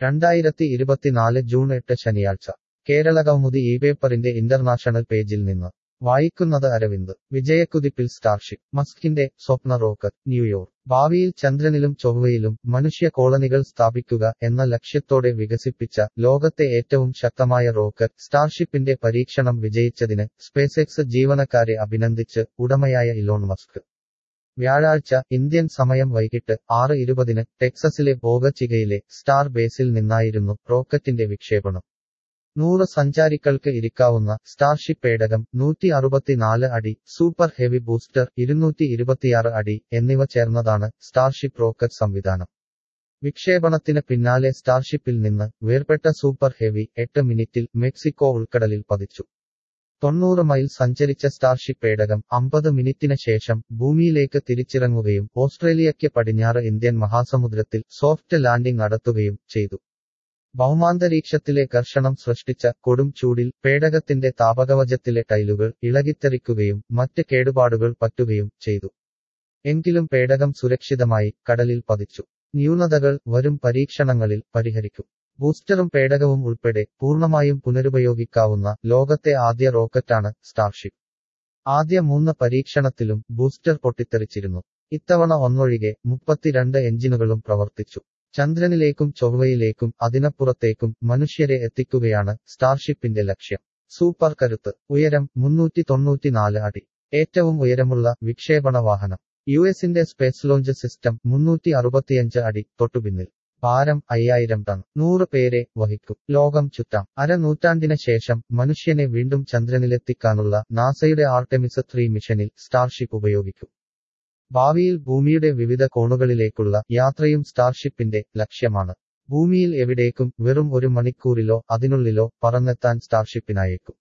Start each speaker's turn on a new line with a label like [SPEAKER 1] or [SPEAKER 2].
[SPEAKER 1] രണ്ടായിരത്തി ഇരുപത്തിനാല് ജൂൺ എട്ട് ശനിയാഴ്ച കേരള കൗമുദി ഈ പേപ്പറിന്റെ ഇന്റർനാഷണൽ പേജിൽ നിന്ന് വായിക്കുന്നത് അരവിന്ദ് വിജയക്കുതിപ്പിൽ സ്റ്റാർഷിപ്പ് മസ്കിന്റെ സ്വപ്ന റോക്കറ്റ് ന്യൂയോർക്ക് ഭാവിയിൽ ചന്ദ്രനിലും ചൊവ്വയിലും മനുഷ്യ കോളനികൾ സ്ഥാപിക്കുക എന്ന ലക്ഷ്യത്തോടെ വികസിപ്പിച്ച ലോകത്തെ ഏറ്റവും ശക്തമായ റോക്കറ്റ് സ്റ്റാർഷിപ്പിന്റെ പരീക്ഷണം വിജയിച്ചതിന് സ്പേസെക്സ് ജീവനക്കാരെ അഭിനന്ദിച്ച് ഉടമയായ ഇലോൺ മസ്ക് വ്യാഴാഴ്ച ഇന്ത്യൻ സമയം വൈകിട്ട് ആറ് ഇരുപതിന് ടെക്സസിലെ ബോഗച്ചിഗയിലെ സ്റ്റാർ ബേസിൽ നിന്നായിരുന്നു റോക്കറ്റിന്റെ വിക്ഷേപണം നൂറ് സഞ്ചാരികൾക്ക് ഇരിക്കാവുന്ന സ്റ്റാർഷിപ്പ് പേടകം നൂറ്റി അറുപത്തിനാല് അടി സൂപ്പർ ഹെവി ബൂസ്റ്റർ ഇരുന്നൂറ്റി ഇരുപത്തിയാറ് അടി എന്നിവ ചേർന്നതാണ് സ്റ്റാർഷിപ്പ് റോക്കറ്റ് സംവിധാനം വിക്ഷേപണത്തിന് പിന്നാലെ സ്റ്റാർഷിപ്പിൽ നിന്ന് വേർപെട്ട സൂപ്പർ ഹെവി എട്ട് മിനിറ്റിൽ മെക്സിക്കോ ഉൾക്കടലിൽ പതിച്ചു തൊണ്ണൂറ് മൈൽ സഞ്ചരിച്ച സ്റ്റാർഷിപ്പ് പേടകം അമ്പത് മിനിറ്റിന് ശേഷം ഭൂമിയിലേക്ക് തിരിച്ചിറങ്ങുകയും ഓസ്ട്രേലിയയ്ക്ക് പടിഞ്ഞാറ് ഇന്ത്യൻ മഹാസമുദ്രത്തിൽ സോഫ്റ്റ് ലാൻഡിംഗ് നടത്തുകയും ചെയ്തു ഭൗമാന്തരീക്ഷത്തിലെ ഘർഷണം സൃഷ്ടിച്ച കൊടും ചൂടിൽ പേടകത്തിന്റെ താപകവചത്തിലെ ടൈലുകൾ ഇളകിത്തെറിക്കുകയും മറ്റ് കേടുപാടുകൾ പറ്റുകയും ചെയ്തു എങ്കിലും പേടകം സുരക്ഷിതമായി കടലിൽ പതിച്ചു ന്യൂനതകൾ വരും പരീക്ഷണങ്ങളിൽ പരിഹരിക്കും ബൂസ്റ്ററും പേടകവും ഉൾപ്പെടെ പൂർണ്ണമായും പുനരുപയോഗിക്കാവുന്ന ലോകത്തെ ആദ്യ റോക്കറ്റാണ് സ്റ്റാർഷിപ്പ് ആദ്യ മൂന്ന് പരീക്ഷണത്തിലും ബൂസ്റ്റർ പൊട്ടിത്തെറിച്ചിരുന്നു ഇത്തവണ ഒന്നൊഴികെ മുപ്പത്തിരണ്ട് എഞ്ചിനുകളും പ്രവർത്തിച്ചു ചന്ദ്രനിലേക്കും ചൊവ്വയിലേക്കും അതിനപ്പുറത്തേക്കും മനുഷ്യരെ എത്തിക്കുകയാണ് സ്റ്റാർഷിപ്പിന്റെ ലക്ഷ്യം സൂപ്പർ കരുത്ത് ഉയരം മുന്നൂറ്റി തൊണ്ണൂറ്റിനാല് അടി ഏറ്റവും ഉയരമുള്ള വിക്ഷേപണ വാഹനം യു എസിന്റെ സ്പേസ് ലോഞ്ച് സിസ്റ്റം മുന്നൂറ്റി അറുപത്തിയഞ്ച് അടി തൊട്ടുപിന്നിൽ ഭാരം അയ്യായിരം ടൺ നൂറ് പേരെ വഹിക്കും ലോകം ചുറ്റാം അരനൂറ്റാണ്ടിന് ശേഷം മനുഷ്യനെ വീണ്ടും ചന്ദ്രനിലെത്തിക്കാനുള്ള നാസയുടെ ആർടെമിസ് ത്രീ മിഷനിൽ സ്റ്റാർഷിപ്പ് ഉപയോഗിക്കും ഭാവിയിൽ ഭൂമിയുടെ വിവിധ കോണുകളിലേക്കുള്ള യാത്രയും സ്റ്റാർഷിപ്പിന്റെ ലക്ഷ്യമാണ് ഭൂമിയിൽ എവിടേക്കും വെറും ഒരു മണിക്കൂറിലോ അതിനുള്ളിലോ പറന്നെത്താൻ സ്റ്റാർഷിപ്പിനായേക്കും